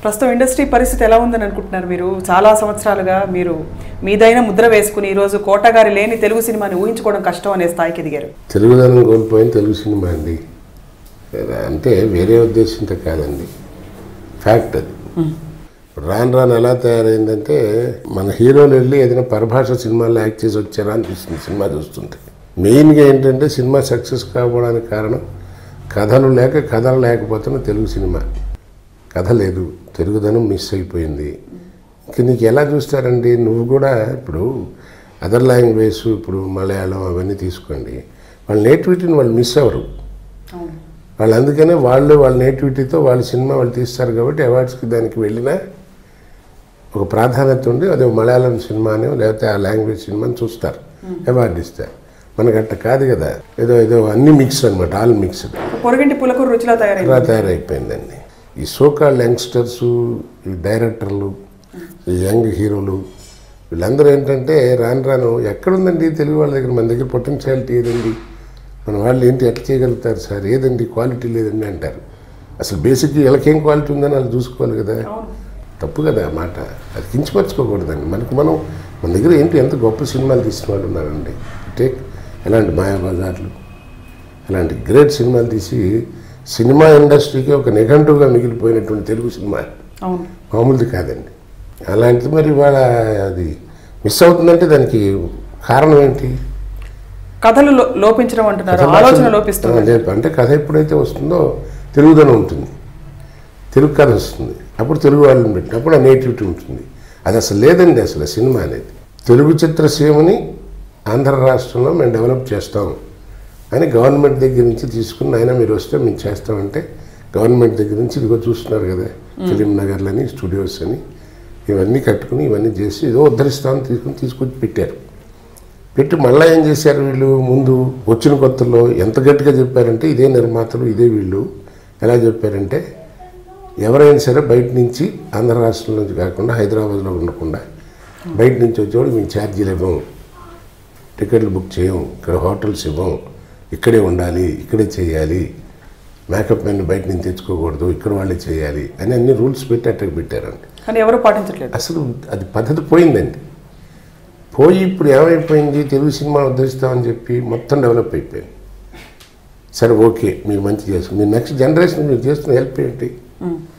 ప్రస్తుతం ఇండస్ట్రీ పరిస్థితి ఎలా ఉందని అనుకుంటున్నారు మీరు చాలా సంవత్సరాలుగా మీరు మీదైన ముద్ర వేసుకుని ఈరోజు కోటగారి లేని తెలుగు సినిమాని ఊహించుకోవడం కష్టం అనే స్థాయికి ఎదిగారు తెలుగుదనం కోల్పోయిన తెలుగు సినిమా అండి అంటే వేరే ఉద్దేశంతో కాదండి ఫ్యాక్ట్ అది రాను రాను ఎలా తయారైందంటే మన హీరోలు వెళ్ళి ఏదైనా పరభాష సినిమాలో యాక్ట్ చేసి వచ్చారా అనిపిస్తుంది సినిమా చూస్తుంటే మెయిన్గా ఏంటంటే సినిమా సక్సెస్ కావడానికి కారణం కథలు లేక కథలు లేకపోతున్న తెలుగు సినిమా కథ లేదు తెలుగుదనం మిస్ అయిపోయింది ఇంక నీకు ఎలా చూస్తారండి నువ్వు కూడా ఇప్పుడు అదర్ లాంగ్వేజ్ ఇప్పుడు మలయాళం అవన్నీ తీసుకోండి వాళ్ళ నేటివిటీని వాళ్ళు మిస్ అవ్వరు వాళ్ళు అందుకనే వాళ్ళు వాళ్ళ నేటివిటీతో వాళ్ళ సినిమా వాళ్ళు తీస్తారు కాబట్టి అవార్డ్స్కి దానికి వెళ్ళినా ఒక ప్రాధాన్యత ఉండి అదే మలయాళం సినిమానో లేకపోతే ఆ లాంగ్వేజ్ సినిమాని చూస్తారు అవార్డు ఇస్తారు మనకు అట్ట కాదు కదా ఏదో ఏదో అన్ని మిక్స్ అనమాట ఆల్ మిక్స్డ్ పొరగంటి పులకూరు రుచిలా తయారైంది ఇలా తయారైపోయిందండి ఈ సోకాల్ యంగ్స్టర్స్ ఈ డైరెక్టర్లు ఈ యంగ్ హీరోలు వీళ్ళందరూ ఏంటంటే రాను రాను ఎక్కడుందండి తెలుగు వాళ్ళ దగ్గర మన దగ్గర పొటెన్షియాలిటీ ఏదండి మన వాళ్ళు ఏంటి ఎట్లా చేయగలుగుతారు సార్ ఏదండి క్వాలిటీ లేదండి అంటారు అసలు బేసిక్గా వీళ్ళకేం క్వాలిటీ ఉందని వాళ్ళు చూసుకోవాలి కదా తప్పు కదా ఆ మాట అది కించపరచుకోకూడదండి మనకు మనం మన దగ్గర ఏంటి ఎంత గొప్ప సినిమాలు తీసిన వాళ్ళు ఉన్నారండి టేక్ ఎలాంటి మాయాబజార్లు అలాంటి గ్రేట్ సినిమాలు తీసి సినిమా ఇండస్ట్రీకి ఒక నిఘంటువుగా మిగిలిపోయినటువంటి తెలుగు సినిమా అవును మామూలుది కాదండి అలాంటిది మరి ఇవాళ అది మిస్ అవుతుందంటే దానికి కారణం ఏంటి కథలు లో- లోపించడం అంటున్నారు కథ ఆలోచన భాష- లోపిస్తుంది ఆ, లేదు. అంటే కథ ఎప్పుడైతే వస్తుందో తెలుగుదనం ఉంటుంది తెలుగు కథ వస్తుంది అప్పుడు తెలుగు వాళ్ళని పెట్టినప్పుడు ఆ నేటివిటీ ఉంటుంది అది అసలు లేదండి అసలు ఆ సినిమా అనేది తెలుగు చిత్రసీమని ఆంధ్ర రాష్ట్రంలో మేము డెవలప్ చేస్తాం అని గవర్నమెంట్ దగ్గర నుంచి తీసుకుని అయినా మీరు వస్తే మేము చేస్తామంటే గవర్నమెంట్ దగ్గర నుంచి ఇదిగో చూస్తున్నారు కదా ఫిలిం నగర్లని స్టూడియోస్ అని ఇవన్నీ కట్టుకుని ఇవన్నీ చేసి ఏదో ఉద్ధరిస్తామని తీసుకుని తీసుకొచ్చి పెట్టారు పెట్టి మళ్ళీ ఏం చేశారు వీళ్ళు ముందు వచ్చిన కొత్తలో ఎంత గట్టిగా చెప్పారంటే ఇదే నిర్మాతలు ఇదే వీళ్ళు ఎలా చెప్పారంటే ఎవరైనా సరే బయట నుంచి ఆంధ్ర రాష్ట్రం నుంచి కాకుండా హైదరాబాద్లో ఉండకుండా బయట నుంచి వచ్చేవాడు మేము ఛార్జీలు ఇవ్వం టికెట్లు బుక్ చేయం ఇక్కడ హోటల్స్ ఇవ్వం ఇక్కడే ఉండాలి ఇక్కడే చేయాలి మేకప్ మెన్ బయట నుంచి తెచ్చుకోకూడదు ఇక్కడ వాళ్ళే చేయాలి అని అన్ని రూల్స్ పెట్టి అట్టకి పెట్టారండి కానీ ఎవరు పాటించట్లేదు అసలు అది పద్ధతి పోయిందండి పోయి ఇప్పుడు ఏమైపోయింది తెలుగు సినిమా ఉద్ధరిస్తామని చెప్పి మొత్తం డెవలప్ అయిపోయింది సరే ఓకే మీరు మంచి చేస్తుంది మీరు నెక్స్ట్ జనరేషన్ మీరు చేస్తున్న హెల్ప్ ఏంటి ఉమ్.